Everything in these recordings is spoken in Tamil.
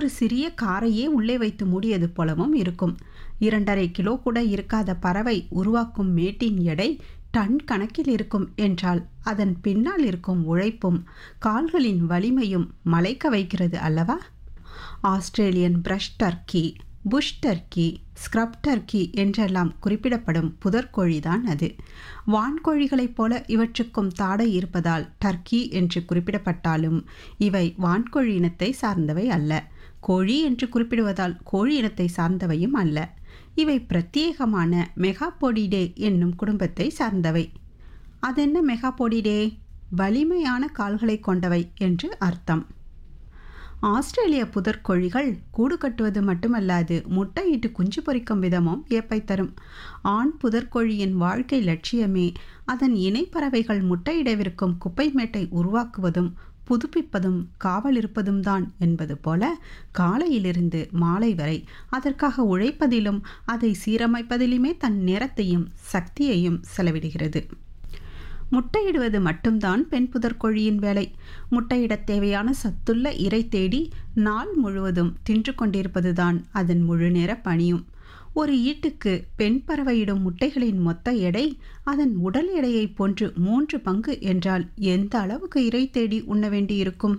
ஒரு சிறிய காரையே உள்ளே வைத்து மூடியது போலவும் இருக்கும் இரண்டரை கிலோ கூட இருக்காத பறவை உருவாக்கும் மேட்டின் எடை டன் கணக்கில் இருக்கும் என்றால் அதன் பின்னால் இருக்கும் உழைப்பும் கால்களின் வலிமையும் மலைக்க வைக்கிறது அல்லவா Australian brush turkey bush turkey scrub turkey என்றெல்லாம் குறிப்பிடப்படும் புதர்கோழிதான் அது வான்கோழிகளைப் போல இவற்றுக்கும் தாடை இருப்பதால் டர்க்கி என்று குறிப்பிடப்பட்டாலும் இவை வான்கோழி இனத்தை சார்ந்தவை அல்ல கோழி என்று குறிப்பிடுவதால் கோழி இனத்தை சார்ந்தவையும் அல்ல இவை பிரத்யேகமான மெகாபோடிடே என்னும் குடும்பத்தை சார்ந்தவை அதென்ன மெகாபோடிடே வலிமையான கால்களை கொண்டவை என்று அர்த்தம் ஆஸ்திரேலிய புதர்கோழிகள் கூடு கட்டுவது மட்டுமல்லாது முட்டையிட்டு குஞ்சு பொரிக்கும் விதமும் ஏப்பை தரும் ஆண் புதர்கோழியின் வாழ்க்கை லட்சியமே அதன் இணைப்பறவைகள் முட்டையிடவிருக்கும் குப்பை மேட்டை உருவாக்குவதும் புதுப்பிப்பதும் காவல் இருப்பதும் தான் என்பது போல காலையிலிருந்து மாலை வரை அதற்காக உழைப்பதிலும் அதை சீரமைப்பதிலுமே தன் நேரத்தையும் சக்தியையும் செலவிடுகிறது முட்டையிடுவது மட்டும்தான் பெண் புதர்கோழியின் வேலை முட்டையிடத் தேவையான சத்துள்ள இறை தேடி நாள் முழுவதும் தின்று கொண்டிருப்பதுதான் அதன் முழு நேர பணியும் ஒரு ஈட்டுக்கு பெண் பறவையிடும் முட்டைகளின் மொத்த எடை அதன் உடல் எடையை போன்று மூன்று பங்கு என்றால் எந்த அளவுக்கு இறை தேடி உண்ண வேண்டியிருக்கும்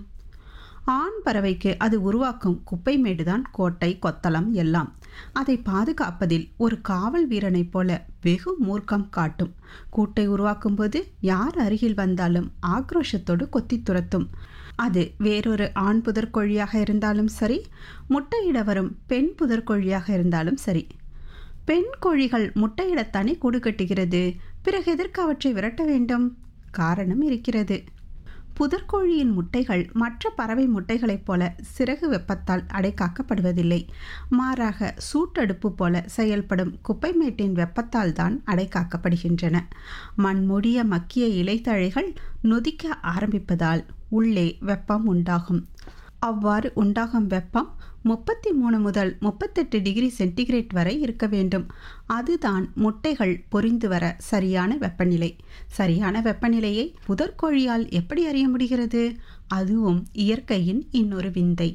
ஆண் பறவைக்கு அது உருவாக்கும் குப்பைமேடுதான் கோட்டை கொத்தளம் எல்லாம் அதை பாதுகாப்பதில் ஒரு காவல் வீரனைப் போல வெகு மூர்க்கம் காட்டும் கூட்டை உருவாக்கும் போது யார் அருகில் வந்தாலும் ஆக்ரோஷத்தோடு கொத்தி துரத்தும் அது வேறொரு ஆண் புதர்கோழியாக இருந்தாலும் சரி முட்டையிட வரும் பெண் புதர்கோழியாக இருந்தாலும் சரி பெண் கோழிகள் முட்டையிடத்தானே கூடு கட்டுகிறது பிறகு எதற்கு அவற்றை விரட்ட வேண்டும் காரணம் இருக்கிறது புதர்கோழியின் முட்டைகள் மற்ற பறவை முட்டைகளைப் போல சிறகு வெப்பத்தால் அடைக்காக்கப்படுவதில்லை மாறாக சூட்டடுப்பு போல செயல்படும் குப்பைமேட்டின் வெப்பத்தால் தான் அடைக்காக்கப்படுகின்றன மண்மூடிய மக்கிய இலைத்தழைகள் நொதிக்க ஆரம்பிப்பதால் உள்ளே வெப்பம் உண்டாகும் அவ்வாறு உண்டாகும் வெப்பம் முப்பத்தி மூணு முதல் முப்பத்தெட்டு டிகிரி சென்டிகிரேட் வரை இருக்க வேண்டும் அதுதான் முட்டைகள் பொரிந்து வர சரியான வெப்பநிலை சரியான வெப்பநிலையை புதர்கோழியால் எப்படி அறிய முடிகிறது அதுவும் இயற்கையின் இன்னொரு விந்தை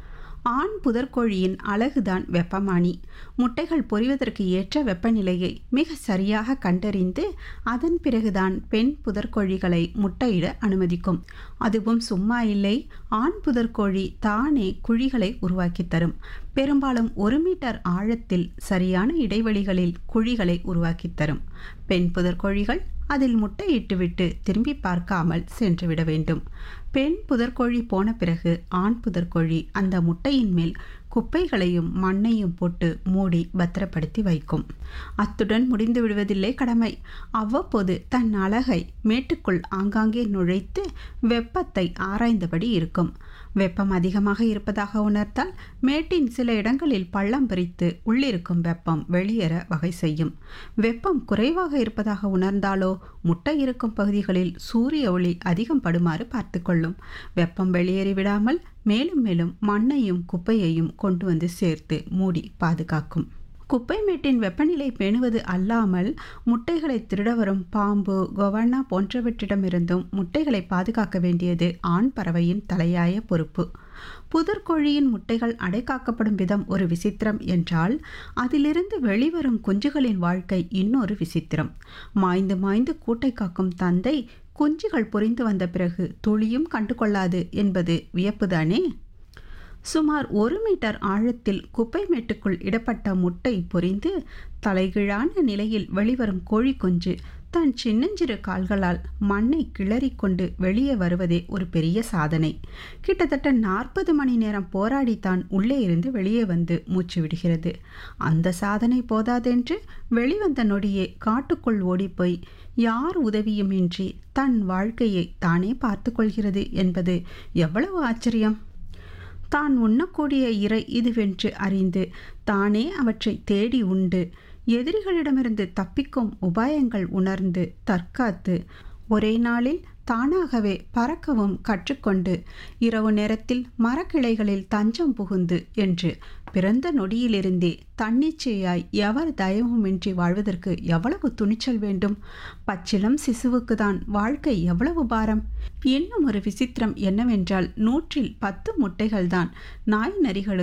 ஆண் புதர்கோழியின் அழகுதான் வெப்பமானி முட்டைகள் பொரிவதற்கு ஏற்ற வெப்பநிலையை மிக சரியாக கண்டறிந்து அதன் பிறகுதான் பெண் புதர்கோழிகளை முட்டையிட அனுமதிக்கும் அதுவும் சும்மா இல்லை ஆண் புதர்கோழி தானே குழிகளை உருவாக்கி தரும் பெரும்பாலும் ஒரு மீட்டர் ஆழத்தில் சரியான இடைவெளிகளில் குழிகளை உருவாக்கி தரும் பெண் புதர்கோழிகள் அதில் முட்டையிட்டுவிட்டு திரும்பி பார்க்காமல் சென்றுவிட வேண்டும் பெண் புதர்கோழி போன பிறகு ஆண் புதர்கோழி அந்த முட்டையின் மேல் குப்பைகளையும் மண்ணையும் போட்டு மூடி பத்திரப்படுத்தி வைக்கும் அத்துடன் முடிந்து விடுவதில்லை கடமை அவ்வப்போது தன் அழகை மேட்டுக்குள் ஆங்காங்கே நுழைத்து வெப்பத்தை ஆராய்ந்தபடி இருக்கும் வெப்பம் அதிகமாக இருப்பதாக உணர்ந்தால் மேட்டின் சில இடங்களில் பள்ளம் பிரித்து உள்ளிருக்கும் வெப்பம் வெளியேற வகை செய்யும் வெப்பம் குறைவாக இருப்பதாக உணர்ந்தாலோ முட்டை இருக்கும் பகுதிகளில் சூரிய ஒளி அதிகம் படுமாறு பார்த்து கொள்ளும் வெப்பம் வெளியேறி விடாமல் மேலும் மேலும் மண்ணையும் குப்பையையும் கொண்டு வந்து சேர்த்து மூடி பாதுகாக்கும் குப்பை மேட்டின் வெப்பநிலை பேணுவது அல்லாமல் முட்டைகளை திருட வரும் பாம்பு கொவண்ணா போன்றவற்றிடமிருந்தும் முட்டைகளை பாதுகாக்க வேண்டியது ஆண் பறவையின் தலையாய பொறுப்பு புதர்கோழியின் முட்டைகள் அடைக்காக்கப்படும் விதம் ஒரு விசித்திரம் என்றால் அதிலிருந்து வெளிவரும் குஞ்சுகளின் வாழ்க்கை இன்னொரு விசித்திரம் மாய்ந்து மாய்ந்து கூட்டை காக்கும் தந்தை குஞ்சுகள் பொரிந்து வந்த பிறகு துளியும் கண்டுகொள்ளாது என்பது வியப்புதானே சுமார் ஒரு மீட்டர் ஆழத்தில் குப்பை மேட்டுக்குள் இடப்பட்ட முட்டை பொரிந்து தலைகீழான நிலையில் வெளிவரும் கோழி குஞ்சு தன் சின்னஞ்சிறு கால்களால் மண்ணை கிளறிக்கொண்டு வெளியே வருவதே ஒரு பெரிய சாதனை கிட்டத்தட்ட நாற்பது மணி நேரம் போராடித்தான் உள்ளே இருந்து வெளியே வந்து மூச்சு விடுகிறது அந்த சாதனை போதாதென்று வெளிவந்த நொடியே காட்டுக்குள் ஓடிப்போய் யார் உதவியுமின்றி தன் வாழ்க்கையை தானே பார்த்து கொள்கிறது என்பது எவ்வளவு ஆச்சரியம் தான் உண்ணக்கூடிய இறை இதுவென்று அறிந்து தானே அவற்றை தேடி உண்டு எதிரிகளிடமிருந்து தப்பிக்கும் உபாயங்கள் உணர்ந்து தற்காத்து ஒரே நாளில் தானாகவே பறக்கவும் கற்றுக்கொண்டு இரவு நேரத்தில் மரக்கிளைகளில் தஞ்சம் புகுந்து என்று பிறந்த நொடியிலிருந்தே தன்னிச்சையாய் எவர் தயவுமின்றி வாழ்வதற்கு எவ்வளவு துணிச்சல் வேண்டும் பச்சிலம் சிசுவுக்கு தான் வாழ்க்கை எவ்வளவு பாரம் இன்னும் ஒரு விசித்திரம் என்னவென்றால் நூற்றில் பத்து முட்டைகள்தான் நாய் நரிகளுக்கு